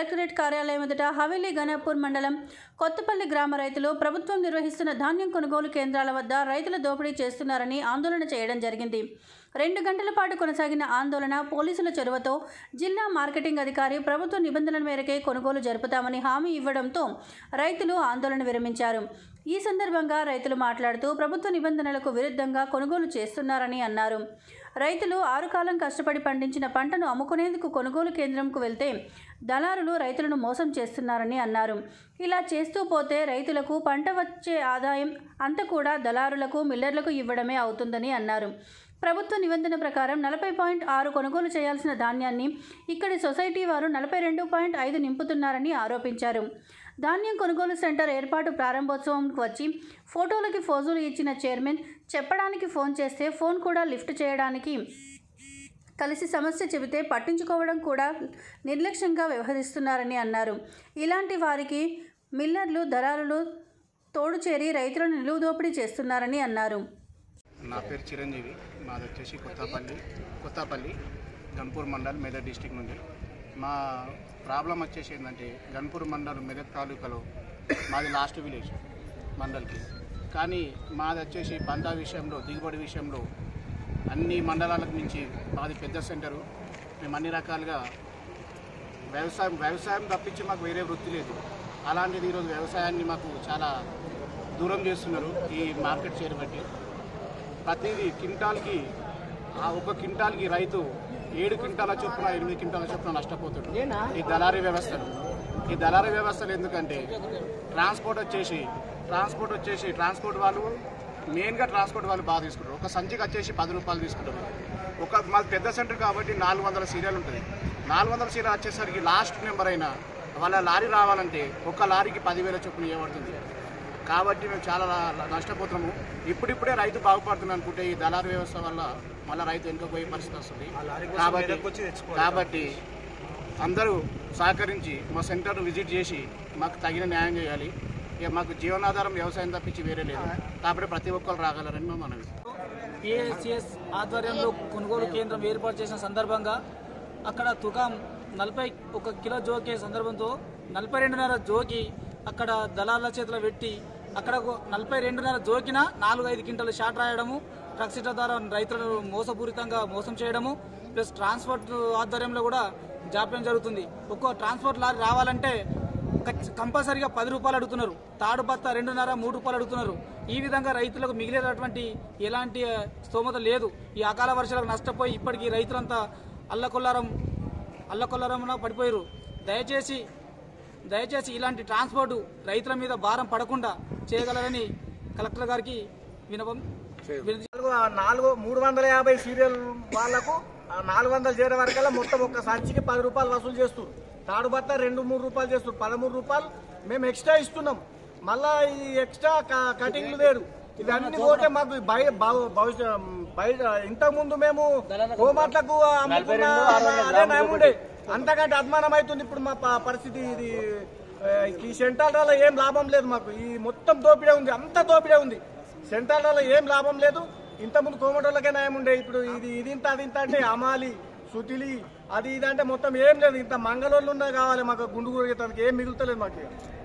Collectorate కార్యాలయం ఎదుట హవేలీ గణపూర్ మండలం కొత్తపల్లి గ్రామ రైతులు ప్రభుత్వం నిర్వహిస్తున్న ధాన్యం కొనుగోలు కేంద్రాల వద్ద రైతుల దోపిడీ చేస్తున్నారని ఆందోళన చేయడం జరిగింది రెండు గంటల పాటు కొనసాగిన ఆందోళన పోలీసుల చొరవతో జిల్లా మార్కెటింగ్ అధికారి ప్రభుత్వ నిబంధనల మేరకే కొనుగోలు జరుపుతామని హామీ ఇవ్వడంతో రైతులు ఆందోళన విరమించారు ఈ సందర్భంగా రైతులు మాట్లాడుతూ ప్రభుత్వ నిబంధనలకు విరుద్ధంగా కొనుగోలు చేస్తున్నారని అన్నారు రైతులు ఆరు కాలం కష్టపడి పండించిన పంటను అమ్ముకునేందుకు కొనుగోలు కేంద్రంకు వెళ్తే దళారులు రైతులను మోసం చేస్తున్నారని అన్నారు ఇలా చేస్తూ పోతే రైతులకు పంట వచ్చే ఆదాయం అంత కూడా దళారులకు మిల్లర్లకు ఇవ్వడమే అవుతుందని అన్నారు ప్రభుత్వ నిబంధన ప్రకారం నలభై పాయింట్ ఆరు కొనుగోలు చేయాల్సిన ధాన్యాన్ని ఇక్కడి సొసైటీ వారు నలభై రెండు పాయింట్ ఐదు నింపుతున్నారని ఆరోపించారు ధాన్యం కొనుగోలు సెంటర్ ఏర్పాటు ప్రారంభోత్సవంకు వచ్చి ఫోటోలకి ఫోజులు ఇచ్చిన చైర్మన్ చెప్పడానికి ఫోన్ చేస్తే ఫోన్ కూడా లిఫ్ట్ చేయడానికి కలిసి సమస్య చెబితే పట్టించుకోవడం కూడా నిర్లక్ష్యంగా వ్యవహరిస్తున్నారని అన్నారు ఇలాంటి వారికి మిల్లర్లు దళారులు తోడు చేరి రైతులను నిలువు దోపిడీ చేస్తున్నారని అన్నారు నా పేరు చిరంజీవి మాది వచ్చేసి కొత్తపల్లి కొత్తపల్లి గన్పూర్ మండల్ మెదక్ డిస్టిక్ నుండి మా ప్రాబ్లం వచ్చేసి ఏంటంటే గన్పూర్ మండల్ మెదక్ తాలూకాలో మాది లాస్ట్ విలేజ్ మండల్కి కానీ మాది వచ్చేసి పంట విషయంలో దిగుబడి విషయంలో అన్ని మండలాలకు మించి మాది పెద్ద సెంటరు మేము అన్ని రకాలుగా వ్యవసాయం వ్యవసాయం తప్పించి మాకు వేరే వృత్తి లేదు అలాంటిది ఈరోజు వ్యవసాయాన్ని మాకు చాలా దూరం చేస్తున్నారు ఈ మార్కెట్ చేరబట్టి ప్రతిదీ క్వింటాల్కి ఆ ఒక క్వింటాల్కి రైతు ఏడు క్వింటాల చొప్పున ఎనిమిది క్వింటాల చొప్పున నష్టపోతాడు ఈ దళారీ వ్యవస్థలు ఈ దళారీ వ్యవస్థలు ఎందుకంటే ట్రాన్స్పోర్ట్ వచ్చేసి ట్రాన్స్పోర్ట్ వచ్చేసి ట్రాన్స్పోర్ట్ వాళ్ళు మెయిన్గా ట్రాన్స్పోర్ట్ వాళ్ళు బాగా తీసుకుంటారు ఒక సంచికి వచ్చేసి పది రూపాయలు తీసుకుంటారు ఒక మాది పెద్ద సెంటర్ కాబట్టి నాలుగు వందల సీరియల్ ఉంటుంది నాలుగు వందల సీరియల్ వచ్చేసరికి లాస్ట్ నెంబర్ అయినా వాళ్ళ లారీ రావాలంటే ఒక లారీకి పదివేల చొప్పున ఇవ్వబడుతుంది కాబట్టి మేము చాలా లా- నష్టపోతున్నాము ఇప్పుడిప్పుడే రైతు బాగుపడుతుంది అనుకుంటే ఈ దళారు వ్యవస్థ వల్ల మళ్ళీ రైతు వెనుకపోయే పరిస్థితి వస్తుంది కాబట్టి కాబట్టి అందరూ సహకరించి మా సెంటర్ విజిట్ చేసి మాకు తగిన న్యాయం చేయాలి ఇక మాకు జీవనాధారం వ్యవసాయం తప్పించి వేరే లేదు కాబట్టి ప్రతి ఒక్కరు రాగలరని మేము మనవి పిఎస్సిఎస్ ఆధ్వర్యంలో కొనుగోలు కేంద్రం ఏర్పాటు చేసిన సందర్భంగా అక్కడ తుకాం నలభై ఒక కిలో జోకే సందర్భంతో నలభై రెండున్నర జోకి అక్కడ దళాల చేతిలో పెట్టి అక్కడ ఒక నలభై రెండున్నర జోకిన నాలుగు ఐదు క్వింటలు షాట్ రాయడము ట్రక్ సీట్ల ద్వారా రైతులను మోసపూరితంగా మోసం చేయడము ప్లస్ ట్రాన్స్పోర్ట్ ఆధ్వర్యంలో కూడా జాప్యం జరుగుతుంది ఒక్కో ట్రాన్స్పోర్ట్ లారీ రావాలంటే ఖచ్చి- కంపల్సరీగా పది రూపాయలు అడుగుతున్నారు తాడు బత్త రెండున్నర మూడు రూపాయలు అడుగుతున్నారు ఈ విధంగా రైతులకు మిగిలేటటువంటి ఎలాంటి ఆ, స్తోమత లేదు ఈ అకాల వర్షాలకు నష్టపోయి ఇప్పటికీ రైతులంతా అల్లకొల్లారం అల్లకొల్లారంలో పడిపోయారు దయచేసి దయచేసి ఇలాంటి ట్రాన్స్పోర్ట్ రైతుల మీద భారం పడకుండా చేయగలరని కలెక్టర్ గారికి వినపం వినతి నాలుగు నాలుగు మూడు వందల యాభై సీరియల్ వాళ్లకు ఆ నాలుగు వందలు చేరే వరకల్లా మొత్తం ఒక సంచికి పది రూపాయలు వసూలు చేస్తారు తాడు బత్త రెండు మూడు రూపాయలు చేస్తారు పదమూడు రూపాయలు మేము ఎక్స్ట్రా ఇస్తున్నాం మళ్ళా ఈ ఎక్స్ట్రా క- కటింగ్లు వేరు ఇవన్నీ పోతే మాకు బయ భవ- భవిష్య బయట ఇంతకు ముందు మేము కోమట్లకు అమ్ముకున్న అదే నయం ఉండే అంతకంటే అద్మానం అవుతుంది ఇప్పుడు మా ప- పరిస్థితి ఇది ఆ, ఈ సెంట్రల్ ఏం లాభం లేదు మాకు ఈ మొత్తం దోపిడే ఉంది అంత దోపిడే ఉంది సెంట్రల్ ఏం లాభం లేదు ఇంతకుముందు కోమటోళ్ళకే నయం ఉండే ఇప్పుడు ఇది ఇది ఇంత అది ఇంత అంటే అమాలి సుతిలి అది ఇది అంటే మొత్తం ఏం లేదు ఇంత మంగళోళ్ళు ఉన్నా కావాలి మాకు గుండు గురిగేతానికి ఏం మిగులుతలేదు మాకు ఇక.